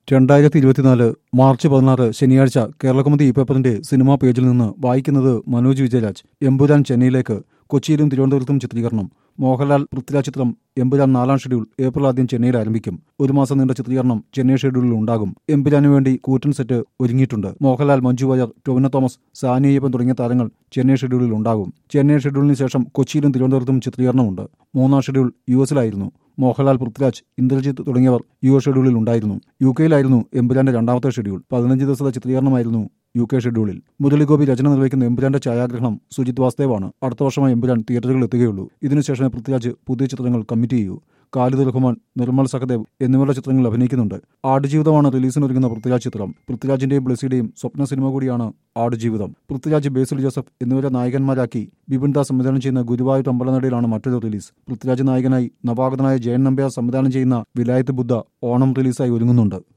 രണ്ടായിരത്തി ഇരുപത്തിനാല് മാർച്ച് പതിനാറ് ശനിയാഴ്ച കേരളകൗമുദി ഈ പേപ്പറിന്റെ സിനിമാ പേജിൽ നിന്ന് വായിക്കുന്നത് മനോജ് വിജയരാജ് എമ്പുരാൻ ചെന്നൈയിലേക്ക് കൊച്ചിയിലും തിരുവനന്തപുരത്തും ചിത്രീകരണം മോഹൻലാൽ പൃഥ്വിരാജ് ചിത്രം എമ്പുരാൻ നാലാം ഷെഡ്യൂൾ ഏപ്രിൽ ആദ്യം ചെന്നൈയിൽ ആരംഭിക്കും ഒരു മാസം നീണ്ട ചിത്രീകരണം ചെന്നൈ ഷെഡ്യൂളിൽ ഉണ്ടാകും എമ്പുരാനു വേണ്ടി കൂറ്റൻ സെറ്റ് ഒരുങ്ങിയിട്ടുണ്ട് മോഹൻലാൽ മഞ്ജു വാര്യർ ടൊവിനോ തോമസ് സാനി അയ്യപ്പൻ തുടങ്ങിയ താരങ്ങൾ ചെന്നൈ ഷെഡ്യൂളിൽ ഉണ്ടാകും ചെന്നൈ ഷെഡ്യൂളിന് ശേഷം കൊച്ചിയിലും തിരുവനന്തപുരത്തും ചിത്രീകരണമുണ്ട് മൂന്നാം ഷെഡ്യൂൾ യു എസിലായിരുന്നു മോഹൻലാൽ പൃഥ്വിരാജ് ഇന്ദ്രജിത്ത് തുടങ്ങിയവർ യു എസ് ഷെഡ്യൂളിൽ ഉണ്ടായിരുന്നു യു കെയിലായിരുന്നു എമ്പുരാന്റെ രണ്ടാമത്തെ ഷെഡ്യൂൾ പതിനഞ്ച് ദിവസത്തെ ചിത്രീകരണമായിരുന്നു യു കെ ഷെഡ്യൂളിൽ മുരളിഗോപി രചന നിർവഹിക്കുന്ന എമ്പുരാന്റെ ഛായാഗ്രഹണം സുജിത് വാസ്തേവാണ് അടുത്ത വർഷമായി എമ്പുരാൻ തിയേറ്ററുകളിൽ എത്തുകയുള്ളൂ ഇതിനുശേഷമേ പൃഥ്വിരാജ് പുതിയ ചിത്രങ്ങൾ കമ്മിറ്റ് ചെയ്യൂ ഖാലിദ് റഹ്മാൻ നിർമ്മൽ സഹദേവ് എന്നിവരുടെ ചിത്രങ്ങളിൽ അഭിനയിക്കുന്നുണ്ട് ആടുജീവിതമാണ് റിലീസിനൊരുങ്ങുന്ന പൃഥ്വിരാജ് ചിത്രം പൃഥ്വിരാജിന്റെയും ബ്ലസ്സിയുടെയും സ്വപ്ന സിനിമ കൂടിയാണ് ആടുജീവിതം പൃഥ്വിരാജ് ബേസിൽ ജോസഫ് എന്നിവരെ നായകന്മാരാക്കി ബിപിൻ ദാസ് സംവിധാനം ചെയ്യുന്ന ഗുരുവായൂർ അമ്പലനടയിലാണ് മറ്റൊരു റിലീസ് പൃഥ്വിരാജ് നായകനായി നവാഗതനായ ജയൻ നമ്പ്യാർ സംവിധാനം ചെയ്യുന്ന വിലായത്ത് ബുദ്ധ ഓണം റിലീസായി ഒരുങ്ങുന്നുണ്ട്